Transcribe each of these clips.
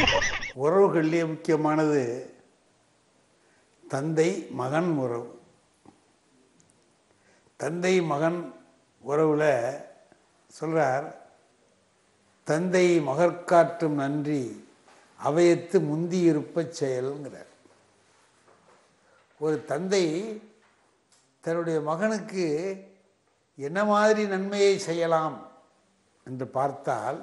உறவுகள்லேயே முக்கியமானது தந்தை மகன் உறவு தந்தை மகன் உறவில் சொல்றார் தந்தை மகற்காற்றும் நன்றி அவையத்து முந்தி இருப்பச் செயல்ங்கிறார் ஒரு தந்தை தன்னுடைய மகனுக்கு என்ன மாதிரி நன்மையை செய்யலாம் என்று பார்த்தால்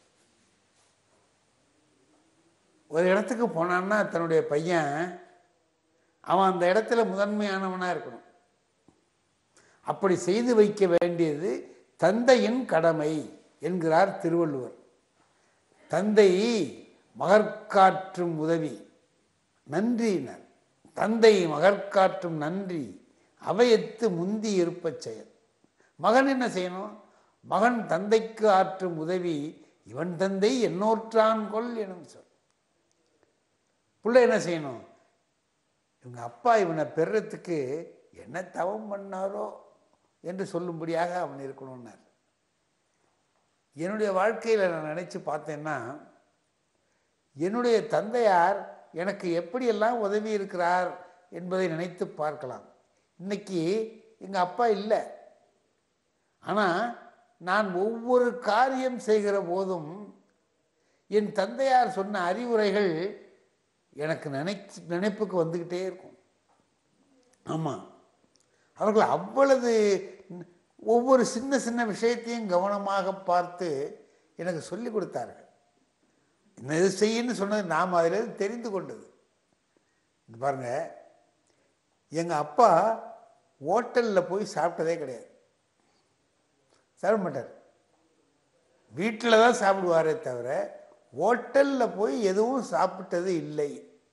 ஒரு இடத்துக்கு போனான்னா தன்னுடைய பையன் அவன் அந்த இடத்துல முதன்மையானவனாக இருக்கணும் அப்படி செய்து வைக்க வேண்டியது தந்தையின் கடமை என்கிறார் திருவள்ளுவர் தந்தை மகற்காற்றும் உதவி நன்றியினர் தந்தை மகற்காற்றும் நன்றி அவையத்து முந்தி இருப்பச் செயல் மகன் என்ன செய்யணும் மகன் தந்தைக்கு ஆற்றும் உதவி இவன் தந்தை என்னோற்றான் கொள் எனும் சொல் பிள்ளை என்ன செய்யணும் இவங்க அப்பா இவனை பெறத்துக்கு என்ன தவம் பண்ணாரோ என்று சொல்லும்படியாக அவன் இருக்கணும்னார் என்னுடைய வாழ்க்கையில் நான் நினச்சி பார்த்தேன்னா என்னுடைய தந்தையார் எனக்கு எப்படியெல்லாம் உதவி இருக்கிறார் என்பதை நினைத்து பார்க்கலாம் இன்னைக்கு எங்கள் அப்பா இல்லை ஆனால் நான் ஒவ்வொரு காரியம் செய்கிற போதும் என் தந்தையார் சொன்ன அறிவுரைகள் எனக்கு நினைச்சு நினைப்புக்கு வந்துக்கிட்டே இருக்கும் ஆமாம் அவர்கள் அவ்வளவு ஒவ்வொரு சின்ன சின்ன விஷயத்தையும் கவனமாக பார்த்து எனக்கு சொல்லி கொடுத்தார்கள் இந்த இது செய்யன்னு சொன்னது நாம் அதில் தெரிந்து கொண்டது இது பாருங்க எங்கள் அப்பா ஹோட்டலில் போய் சாப்பிட்டதே கிடையாது சாப்பிட மாட்டார் வீட்டில் தான் சாப்பிடுவாரே தவிர ஹோட்டலில் போய் எதுவும் சாப்பிட்டது இல்லை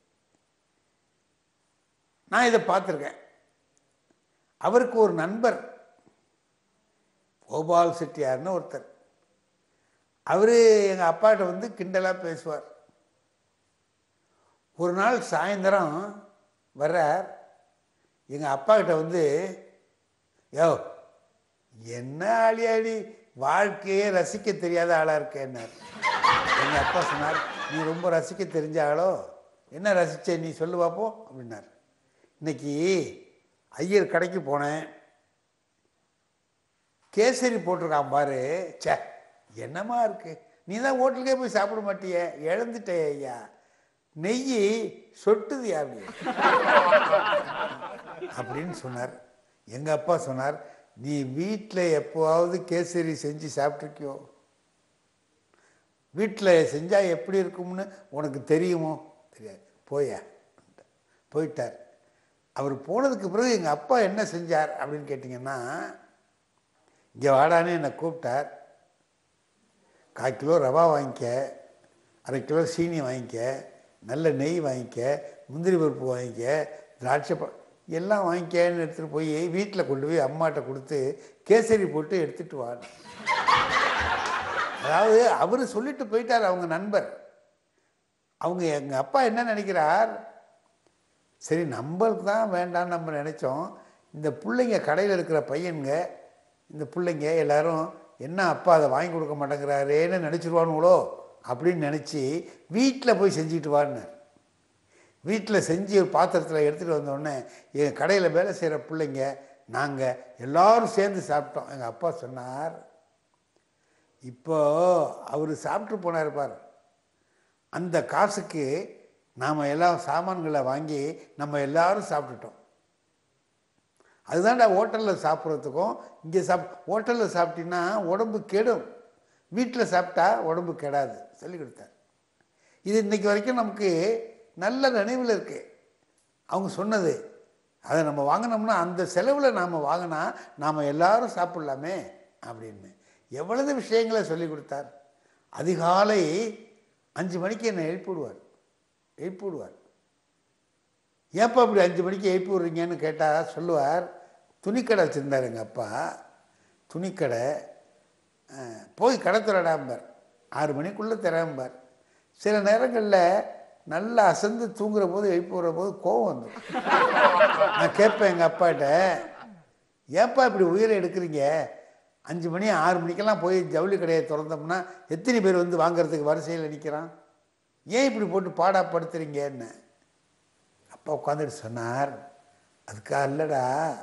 நான் இதை பார்த்துருக்கேன் அவருக்கு ஒரு நண்பர் கோபால் செட்டியார்னு ஒருத்தர் அவர் எங்கள் அப்பாட்ட வந்து கிண்டலாக பேசுவார் ஒரு நாள் சாயந்தரம் வர்றார் எங்கள் அப்பா கிட்ட வந்து யோ என்ன ஆளியாடி வாழ்க்கையே ரசிக்க தெரியாத ஆளாக இருக்கேன்னார் எங்கள் அப்பா சொன்னார் நீ ரொம்ப ரசிக்க தெரிஞ்ச ஆளோ என்ன ரசிச்ச நீ சொல்லு பார்ப்போம் அப்படின்னார் இன்னைக்கு ஐயர் கடைக்கு போனேன் கேசரி போட்டிருக்கான் பாரு ச்சே என்னமா இருக்கு நீ தான் ஹோட்டலுக்கே போய் சாப்பிட மாட்டியே இழந்துட்டே ஐயா நெய் சொட்டுது அப்படி அப்படின்னு சொன்னார் எங்கள் அப்பா சொன்னார் நீ வீட்டில் எப்போவாவது கேசரி செஞ்சு சாப்பிட்ருக்கியோ வீட்டில் செஞ்சால் எப்படி இருக்கும்னு உனக்கு தெரியுமோ தெரியாது போயா போயிட்டார் அவர் போனதுக்கு பிறகு எங்கள் அப்பா என்ன செஞ்சார் அப்படின்னு கேட்டிங்கன்னா இங்கே வாடான்னு என்னை கூப்பிட்டார் கால் கிலோ ரவா வாங்கிக்க அரை கிலோ சீனி வாங்கிக்க நல்ல நெய் வாங்கிக்க முந்திரி பருப்பு வாங்கிக்க திராட்சை ப எல்லாம் வாங்கிக்கன்னு எடுத்துகிட்டு போய் வீட்டில் கொண்டு போய் அம்மாட்ட கொடுத்து கேசரி போட்டு எடுத்துகிட்டு வா அதாவது அவர் சொல்லிட்டு போயிட்டார் அவங்க நண்பர் அவங்க எங்கள் அப்பா என்ன நினைக்கிறார் சரி நம்மளுக்கு தான் வேண்டாம்னு நம்ம நினச்சோம் இந்த பிள்ளைங்க கடையில் இருக்கிற பையனுங்க இந்த பிள்ளைங்க எல்லாரும் என்ன அப்பா அதை வாங்கி கொடுக்க மாட்டேங்கிறாரேன்னு நினச்சிருவானுங்களோ அப்படின்னு நினச்சி வீட்டில் போய் செஞ்சுட்டு வான்னார் வீட்டில் செஞ்சு ஒரு பாத்திரத்தில் எடுத்துகிட்டு வந்தோடனே எங்கள் கடையில் வேலை செய்கிற பிள்ளைங்க நாங்கள் எல்லாரும் சேர்ந்து சாப்பிட்டோம் எங்கள் அப்பா சொன்னார் இப்போ அவர் சாப்பிட்டு போனார் பார் அந்த காசுக்கு நாம் எல்லாம் சாமான்களை வாங்கி நம்ம எல்லாரும் சாப்பிட்டுட்டோம் அதுதான்டா ஹோட்டலில் சாப்பிட்றதுக்கும் இங்கே சாப் ஹோட்டலில் சாப்பிட்டீங்கன்னா உடம்பு கெடும் வீட்டில் சாப்பிட்டா உடம்பு கெடாது சொல்லி கொடுத்தார் இது இன்னைக்கு வரைக்கும் நமக்கு நல்ல நினைவில் இருக்கு அவங்க சொன்னது அதை நம்ம வாங்கினோம்னா அந்த செலவில் நாம் வாங்கினா நாம் எல்லாரும் சாப்பிட்லாமே அப்படின்னு எவ்வளவு விஷயங்களை சொல்லி கொடுத்தார் அதிகாலை அஞ்சு மணிக்கு என்னை எழுப்பி விடுவார் எழுப்பி விடுவார் ஏப்பா அப்படி அஞ்சு மணிக்கு எழுப்பி விட்றீங்கன்னு கேட்டால் சொல்லுவார் துணிக்கடை வச்சுருந்தார் எங்கள் அப்பா துணிக்கடை அஹ், போய் கடை திறடாம்பார் ஆறு மணிக்குள்ளே திறம்பார் சில நேரங்களில் நல்லா அசந்து தூங்குற போது எழுப்பி விடுற போது கோவம் வந்துடும் நான் கேட்பேன் எங்கள் அப்பாட்ட ஏப்பா இப்படி உயிரை எடுக்கிறீங்க அஞ்சு மணி ஆறு மணிக்கெல்லாம் போய் ஜவுளி கடையை திறந்தோம்னா எத்தனை பேர் வந்து வாங்குறதுக்கு வரிசையில் நிற்கிறான் ஏன் இப்படி போட்டு பாடாப்படுத்துறீங்கன்னு அப்பா உட்காந்துட்டு சொன்னார் அதுக்காக இல்லைடா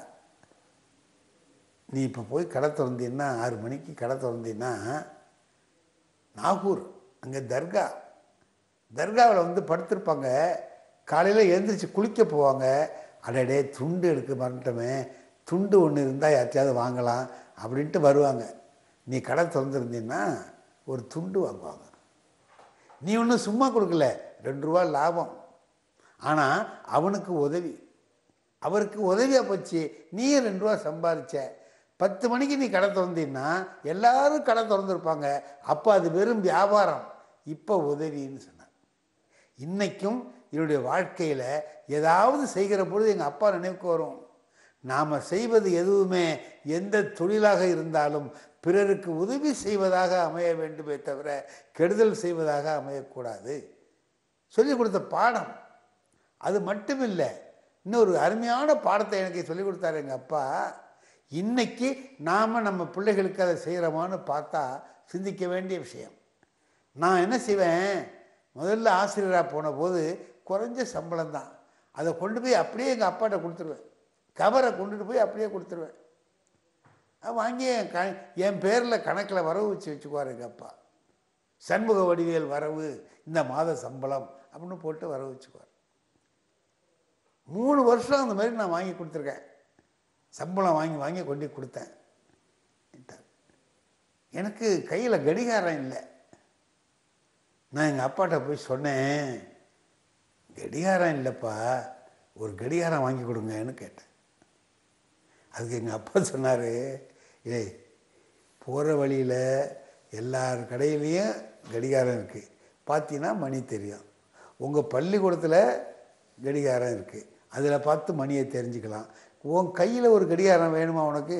நீ இப்போ போய் கடை திறந்தீன்னா ஆறு மணிக்கு கடை திறந்தீன்னா நாகூர் அங்கே தர்கா தர்காவில் வந்து படுத்திருப்பாங்க காலையில் எழுந்திரிச்சு குளிக்க போவாங்க அடடே துண்டு எடுக்க மறந்துட்டோமே துண்டு ஒன்று இருந்தால் யார்ட்டையாவது வாங்கலாம் அப்படின்ட்டு வருவாங்க நீ கடை திறந்துருந்தீன்னா ஒரு துண்டு வாங்குவாங்க நீ ஒன்றும் சும்மா கொடுக்கல ரெண்டு ரூபா லாபம் ஆனால் அவனுக்கு உதவி அவருக்கு உதவியாக போச்சு நீயும் ரெண்டு ரூபா சம்பாதிச்ச பத்து மணிக்கு நீ கடை திறந்தீன்னா எல்லாரும் கடை திறந்துருப்பாங்க அப்போ அது வெறும் வியாபாரம் இப்போ உதவின்னு சொன்னார் இன்னைக்கும் என்னுடைய வாழ்க்கையில் ஏதாவது செய்கிற பொழுது எங்கள் அப்பா நினைவுக்கு வரும் நாம் செய்வது எதுவுமே எந்த தொழிலாக இருந்தாலும் பிறருக்கு உதவி செய்வதாக அமைய வேண்டுமே தவிர கெடுதல் செய்வதாக அமையக்கூடாது சொல்லிக் கொடுத்த பாடம் அது மட்டும் இல்லை இன்னொரு அருமையான பாடத்தை எனக்கு சொல்லிக் கொடுத்தாரு எங்கள் அப்பா இன்னைக்கு நாம் நம்ம பிள்ளைகளுக்கு அதை செய்கிறோமான்னு பார்த்தா சிந்திக்க வேண்டிய விஷயம் நான் என்ன செய்வேன் முதல்ல ஆசிரியராக போன போது குறைஞ்ச சம்பளம் தான் அதை கொண்டு போய் அப்படியே எங்கள் அப்பாட்ட கொடுத்துருவேன் கவரை கொண்டுட்டு போய் அப்படியே கொடுத்துருவேன் அது வாங்கி என் க என் பேரில் கணக்கில் வரவு வச்சு வச்சுக்குவார் எங்கள் அப்பா சண்முக வடிவேல் வரவு இந்த மாத சம்பளம் அப்படின்னு போட்டு வரவு வச்சுக்குவார் மூணு வருஷம் அந்த மாதிரி நான் வாங்கி கொடுத்துருக்கேன் சம்பளம் வாங்கி வாங்கி கொண்டு போய் கொடுத்தேன் எனக்கு கையில் கடிகாரம் இல்லை நான் எங்கள் அப்பாட்ட போய் சொன்னேன் கடிகாரம் இல்லைப்பா ஒரு கடிகாரம் வாங்கி கொடுங்கன்னு கேட்டேன் அதுக்கு எங்கள் அப்பா சொன்னார் ஏய் போகிற வழியில் எல்லார் கடையிலையும் கடிகாரம் இருக்குது பார்த்தீங்கன்னா மணி தெரியும் உங்கள் பள்ளிக்கூடத்தில் கடிகாரம் இருக்குது அதில் பார்த்து மணியை தெரிஞ்சுக்கலாம் உன் கையில் ஒரு கடிகாரம் வேணுமா உனக்கு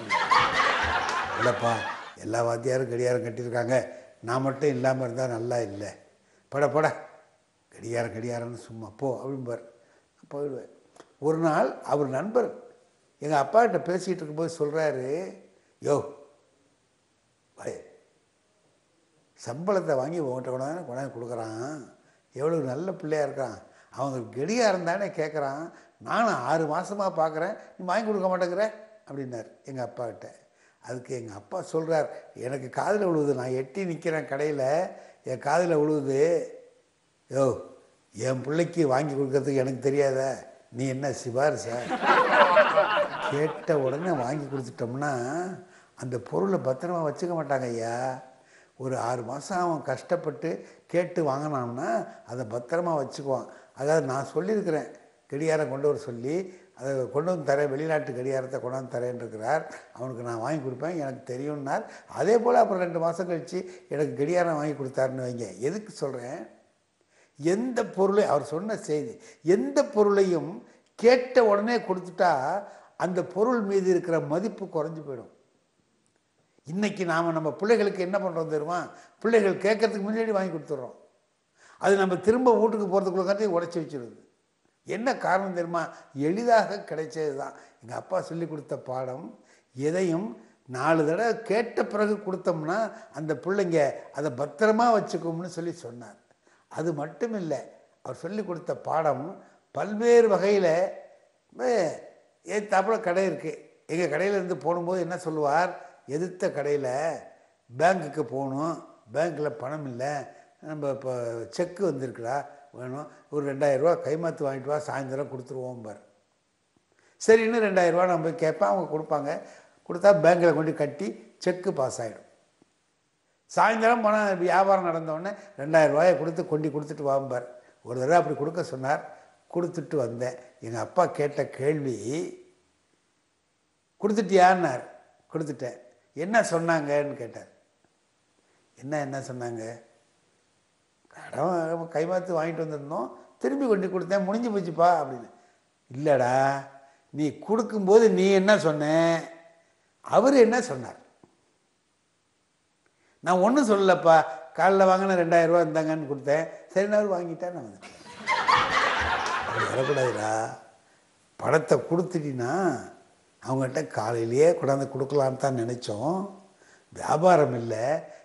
இல்லைப்பா எல்லா வாத்தியாரும் கடிகாரம் கட்டியிருக்காங்க நான் மட்டும் இல்லாமல் இருந்தால் நல்லா இல்லை பட பட கடிகாரம் கடிகாரம்னு சும்மா போ அப்படிம்பார் போயிடுவேன் ஒரு நாள் அவர் நண்பர் எங்கள் அப்பாக்கிட்ட பேசிகிட்டு இருக்கும்போது சொல்கிறாரு யோ பய சம்பளத்தை வாங்கி உங்கள்கிட்ட கொண்டாந்து கொண்டாந்து கொடுக்குறான் எவ்வளோ நல்ல பிள்ளையாக இருக்கான் அவங்க கடிகாரம் தானே கேட்குறான் நானும் ஆறு மாதமாக பார்க்குறேன் நீ வாங்கி கொடுக்க மாட்டேங்கிற அப்படின்னார் எங்கள் அப்பாக்கிட்ட அதுக்கு எங்கள் அப்பா சொல்கிறார் எனக்கு காதில் விழுவுது நான் எட்டி நிற்கிறேன் கடையில் என் காதில் விழுவுது யோ என் பிள்ளைக்கு வாங்கி கொடுக்கறதுக்கு எனக்கு தெரியாத நீ என்ன சிபாரிசா கேட்ட உடனே வாங்கி கொடுத்துட்டோம்னா அந்த பொருளை பத்திரமா வச்சுக்க மாட்டாங்க ஐயா ஒரு ஆறு மாதம் அவன் கஷ்டப்பட்டு கேட்டு வாங்கினான்னா அதை பத்திரமா வச்சுக்குவான் அதாவது நான் சொல்லியிருக்கிறேன் கடிகாரம் கொண்டு வர சொல்லி அதை கொண்டு வந்து தரேன் வெளிநாட்டு கடிகாரத்தை கொண்டு வந்து தரேன் இருக்கிறார் அவனுக்கு நான் வாங்கி கொடுப்பேன் எனக்கு தெரியும்னார் அதே போல் அப்புறம் ரெண்டு மாதம் கழித்து எனக்கு கடிகாரம் வாங்கி கொடுத்தாருன்னு வைங்க எதுக்கு சொல்கிறேன் எந்த பொருளை அவர் சொன்ன செய்தி எந்த பொருளையும் கேட்ட உடனே கொடுத்துட்டா அந்த பொருள் மீது இருக்கிற மதிப்பு குறைஞ்சு போயிடும் இன்னைக்கு நாம் நம்ம பிள்ளைகளுக்கு என்ன பண்ணுறோம் தெரியுமா பிள்ளைகள் கேட்கறதுக்கு முன்னாடி வாங்கி கொடுத்துட்றோம் அது நம்ம திரும்ப வீட்டுக்கு போகிறதுக்குள்ள காட்டி உடச்சி வச்சிருது என்ன காரணம் தெரியுமா எளிதாக கிடைச்சது தான் எங்கள் அப்பா சொல்லி கொடுத்த பாடம் எதையும் நாலு தடவை கேட்ட பிறகு கொடுத்தோம்னா அந்த பிள்ளைங்க அதை பத்திரமா வச்சுக்கும்னு சொல்லி சொன்னார் அது மட்டும் இல்லை அவர் சொல்லி கொடுத்த பாடம் பல்வேறு வகையில் ஏத்தாப்புல கடை இருக்குது எங்கள் கடையில் இருந்து போகும்போது என்ன சொல்லுவார் எதிர்த்த கடையில் பேங்க்குக்கு போகணும் பேங்க்கில் பணம் இல்லை நம்ம இப்போ செக்கு வந்திருக்குடா வேணும் ஒரு ரெண்டாயிரரூவா கைமாத்து வாங்கிட்டு வா சாயந்தரம் கொடுத்துருவோம் பார் சரி இன்னும் ரெண்டாயிரரூவா நம்ம போய் கேட்பேன் அவங்க கொடுப்பாங்க கொடுத்தா பேங்க்கில் கொண்டு கட்டி செக்கு பாஸ் ஆகிடும் சாயந்தரம் பணம் வியாபாரம் நடந்தோடனே ரெண்டாயிரம் ரூபாயை கொடுத்து கொண்டு கொடுத்துட்டு வாம்பார் ஒரு தடவை அப்படி கொடுக்க சொன்னார் கொடுத்துட்டு வந்தேன் எங்கள் அப்பா கேட்ட கேள்வி கொடுத்துட்டியான்னார் கொடுத்துட்டேன் என்ன சொன்னாங்கன்னு கேட்டார் என்ன என்ன சொன்னாங்க கடன் கைமாத்து வாங்கிட்டு வந்திருந்தோம் திரும்பி கொண்டு கொடுத்தேன் முடிஞ்சு போச்சுப்பா அப்படின்னு இல்லைடா நீ கொடுக்கும்போது நீ என்ன சொன்ன அவர் என்ன சொன்னார் நான் ஒன்றும் சொல்லலப்பா காலைல வாங்கின ரெண்டாயிரம் ரூபா இருந்தாங்கன்னு கொடுத்தேன் சரி நான் வாங்கிட்டேன் நான் வந்துட்டேன் அப்படி வரக்கூடாதுடா பணத்தை கொடுத்துட்டினா அவங்ககிட்ட காலையிலேயே கொண்டாந்து கொடுக்கலான்னு தான் நினச்சோம் வியாபாரம் இல்லை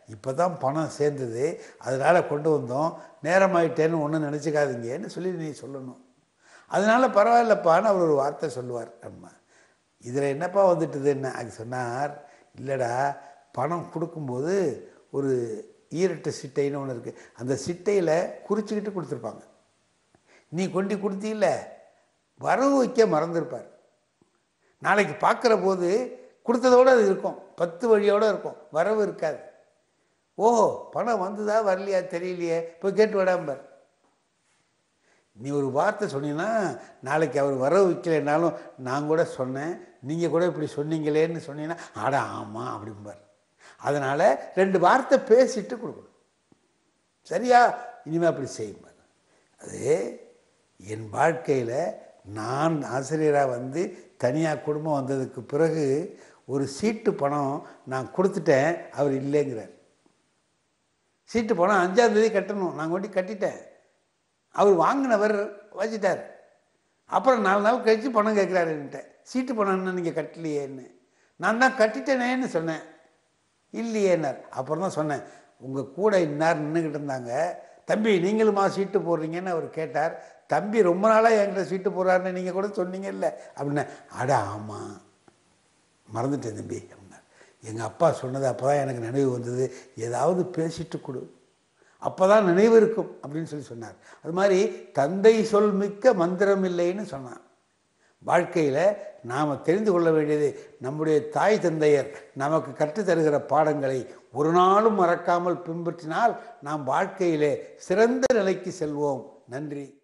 இப்போ தான் பணம் சேர்ந்தது அதனால் கொண்டு வந்தோம் நேரமாயிட்டேன்னு ஒன்றும் நினச்சிக்காதீங்கன்னு சொல்லி நீ சொல்லணும் அதனால பரவாயில்லப்பான்னு அவர் ஒரு வார்த்தை சொல்லுவார் அம்மா இதில் என்னப்பா வந்துட்டுது என்ன அது சொன்னார் இல்லைடா பணம் கொடுக்கும்போது ஒரு ஈரட்டு சிட்டைன்னு ஒன்று இருக்குது அந்த சிட்டையில் குறிச்சிக்கிட்டு கொடுத்துருப்பாங்க நீ கொண்டு கொடுத்தீல்ல வரவு வைக்க மறந்துருப்பார் நாளைக்கு பார்க்குற போது கொடுத்ததோடு அது இருக்கும் பத்து வழியோடு இருக்கும் வரவு இருக்காது ஓஹோ பணம் வந்ததா வரலையா தெரியலையே போய் கேட்டு விடாம்பார் நீ ஒரு வார்த்தை சொன்னீங்கன்னா நாளைக்கு அவர் வரவு வைக்கலைன்னாலும் நான் கூட சொன்னேன் நீங்கள் கூட இப்படி சொன்னீங்களேன்னு சொன்னீங்கன்னா அட ஆமாம் அப்படிம்பார் அதனால் ரெண்டு வார்த்தை பேசிட்டு கொடுக்கணும் சரியா இனிமேல் அப்படி செய்யும்பார் அது என் வாழ்க்கையில் நான் ஆசிரியராக வந்து தனியாக குடும்பம் வந்ததுக்கு பிறகு ஒரு சீட்டு பணம் நான் கொடுத்துட்டேன் அவர் இல்லைங்கிறார் சீட்டு பணம் அஞ்சாம் தேதி கட்டணும் நான் கொண்டு கட்டிட்டேன் அவர் வாங்கினவர் வச்சுட்டார் அப்புறம் நாலு நாள் கழித்து பணம் கேட்குறாரு என்கிட்ட சீட்டு பணம் என்ன நீங்கள் கட்டலையேன்னு நான் தான் கட்டிட்டேனேன்னு சொன்னேன் இல்லையேன்னார் அப்புறம் தான் சொன்னேன் உங்கள் கூட இன்னார் நின்றுக்கிட்டு இருந்தாங்க தம்பி நீங்களுமா சீட்டு போடுறீங்கன்னு அவர் கேட்டார் தம்பி ரொம்ப நாளாக என்கிட்ட சீட்டு போடுறாருன்னு நீங்கள் கூட சொன்னீங்கல்ல அப்படின்னா அட ஆமாம் மறந்துட்டேன் தம்பி அப்படின்னார் எங்கள் அப்பா சொன்னது அப்போ தான் எனக்கு நினைவு வந்தது ஏதாவது பேசிட்டு கொடு அப்போ தான் நினைவு இருக்கும் அப்படின்னு சொல்லி சொன்னார் அது மாதிரி தந்தை சொல் மிக்க மந்திரம் இல்லைன்னு சொன்னான் வாழ்க்கையில் நாம் தெரிந்து கொள்ள வேண்டியது நம்முடைய தாய் தந்தையர் நமக்கு கற்றுத் தருகிற பாடங்களை ஒரு நாளும் மறக்காமல் பின்பற்றினால் நாம் வாழ்க்கையிலே சிறந்த நிலைக்கு செல்வோம் நன்றி